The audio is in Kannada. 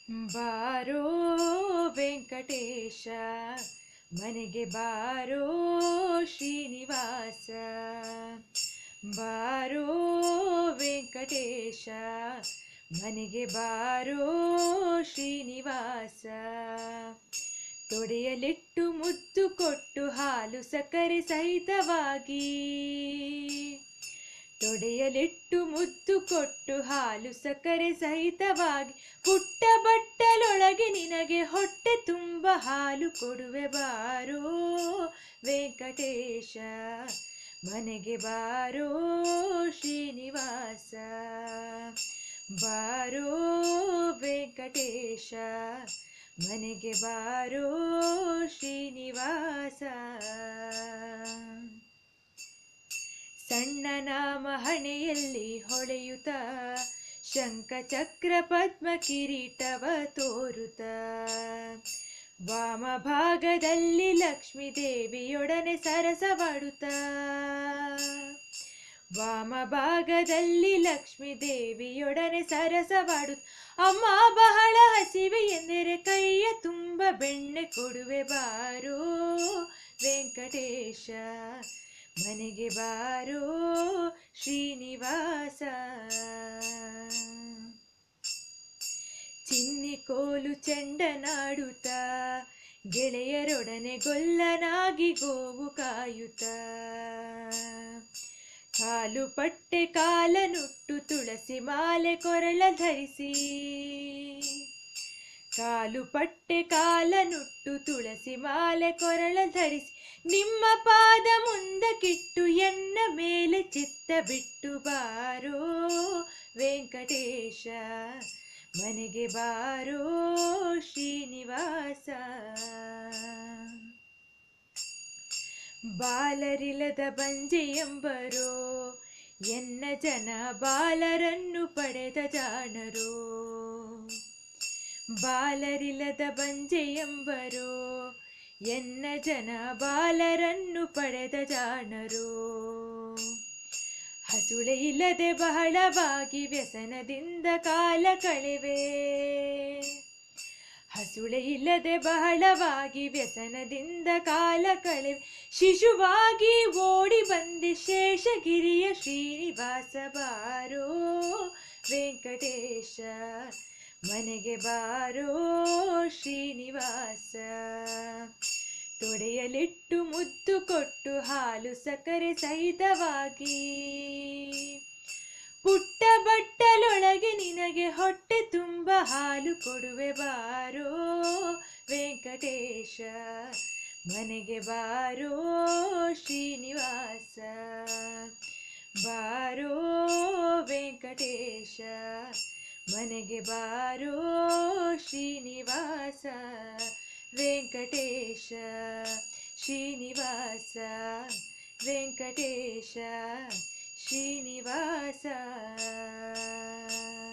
ಬಾರೋ ವೆಂಕಟೇಶ ಮನೆಗೆ ಬಾರೋ ಶ್ರೀನಿವಾಸ ಬಾರೋ ವೆಂಕಟೇಶ ಮನೆಗೆ ಬಾರೋ ಶ್ರೀನಿವಾಸ ತೊಡೆಯಲಿಟ್ಟು ಮುದ್ದು ಕೊಟ್ಟು ಹಾಲು ಸಕ್ಕರೆ ಸಹಿತವಾಗಿ ತೊಡೆಯಲಿಟ್ಟು ಮುದ್ದು ಕೊಟ್ಟು ಹಾಲು ಸಕ್ಕರೆ ಸಹಿತವಾಗಿ ಪುಟ್ಟ ಬಟ್ಟಲೊಳಗೆ ನಿನಗೆ ಹೊಟ್ಟೆ ತುಂಬ ಹಾಲು ಕೊಡುವೆ ಬಾರೋ ವೆಂಕಟೇಶ ಮನೆಗೆ ಬಾರೋ ಶ್ರೀನಿವಾಸ ಬಾರೋ ವೆಂಕಟೇಶ ಮನೆಗೆ ಬಾರೋ ಶ್ರೀನಿವಾಸ ಸಣ್ಣ ನಾಮ ಹಣೆಯಲ್ಲಿ ಹೊಳೆಯುತ್ತ ಶಂಖ ಚಕ್ರ ಪದ್ಮ ಕಿರೀಟವ ತೋರುತ್ತ ವಾಮ ಭಾಗದಲ್ಲಿ ಲಕ್ಷ್ಮೀ ದೇವಿಯೊಡನೆ ಸರಸವಾಡುತ್ತ ವಾಮ ಭಾಗದಲ್ಲಿ ಲಕ್ಷ್ಮೀ ದೇವಿಯೊಡನೆ ಸರಸವಾಡುತ್ತ ಅಮ್ಮ ಬಹಳ ಹಸಿವೆ ಎಂದರೆ ಕೈಯ ತುಂಬ ಬೆಣ್ಣೆ ಕೊಡುವೆ ಬಾರೋ ವೆಂಕಟೇಶ ಮನೆಗೆ ಬಾರೋ ಶ್ರೀನಿವಾಸ ಚಿನ್ನಿ ಕೋಲು ಚೆಂಡನಾಡುತ್ತ ಗೆಳೆಯರೊಡನೆ ಗೊಲ್ಲನಾಗಿ ಗೋವು ಕಾಯುತ್ತ ಕಾಲು ಪಟ್ಟೆ ಕಾಲ ನುಟ್ಟು ತುಳಸಿ ಮಾಲೆ ಕೊರಳ ಧರಿಸಿ ಕಾಲು ಪಟ್ಟೆ ಕಾಲ ನುಟ್ಟು ತುಳಸಿ ಮಾಲೆ ಕೊರಳ ಧರಿಸಿ ನಿಮ್ಮ ಪಾದ ಮುಂದಕ್ಕಿಟ್ಟು ಎನ್ನ ಮೇಲೆ ಚಿತ್ತ ಬಿಟ್ಟು ಬಾರೋ ವೆಂಕಟೇಶ ಮನೆಗೆ ಬಾರೋ ಶ್ರೀನಿವಾಸ ಬಾಲರಿಲ್ಲದ ಬಂಜೆ ಎಂಬರೋ ಎನ್ನ ಜನ ಬಾಲರನ್ನು ಪಡೆದ ಜಾಣರೋ ಬಾಲರಿಲ್ಲದ ಬಂಜೆ ಎಂಬರೋ ಎನ್ನ ಜನ ಬಾಲರನ್ನು ಪಡೆದ ಜಾಣರು ಹಸುಳೆ ಇಲ್ಲದೆ ಬಹಳವಾಗಿ ವ್ಯಸನದಿಂದ ಕಾಲ ಕಳೆವೆ ಹಸುಳೆ ಇಲ್ಲದೆ ಬಹಳವಾಗಿ ವ್ಯಸನದಿಂದ ಕಾಲ ಕಳೆವೆ ಶಿಶುವಾಗಿ ಓಡಿ ಬಂದೆ ಶೇಷಗಿರಿಯ ಶ್ರೀನಿವಾಸ ಬಾರೋ ವೆಂಕಟೇಶ ಮನೆಗೆ ಬಾರೋ ಶ್ರೀನಿವಾಸ ತೊಡೆಯಲಿಟ್ಟು ಮುದ್ದು ಕೊಟ್ಟು ಹಾಲು ಸಕ್ಕರೆ ಸಹಿತವಾಗಿ ಪುಟ್ಟ ಬಟ್ಟಲೊಳಗೆ ನಿನಗೆ ಹೊಟ್ಟೆ ತುಂಬ ಹಾಲು ಕೊಡುವೆ ಬಾರೋ ವೆಂಕಟೇಶ ಮನೆಗೆ ಬಾರೋ ಶ್ರೀನಿವಾಸ ಬಾರೋ ವೆಂಕಟೇಶ ಮನೆಗೆ ಬಾರೋ ಶ್ರೀನಿವಾಸ ವೆಂಕಟೇಶ ಶ್ರೀನಿವಾಸ ವೆಂಕಟೇಶ ಶ್ರೀನಿವಾಸ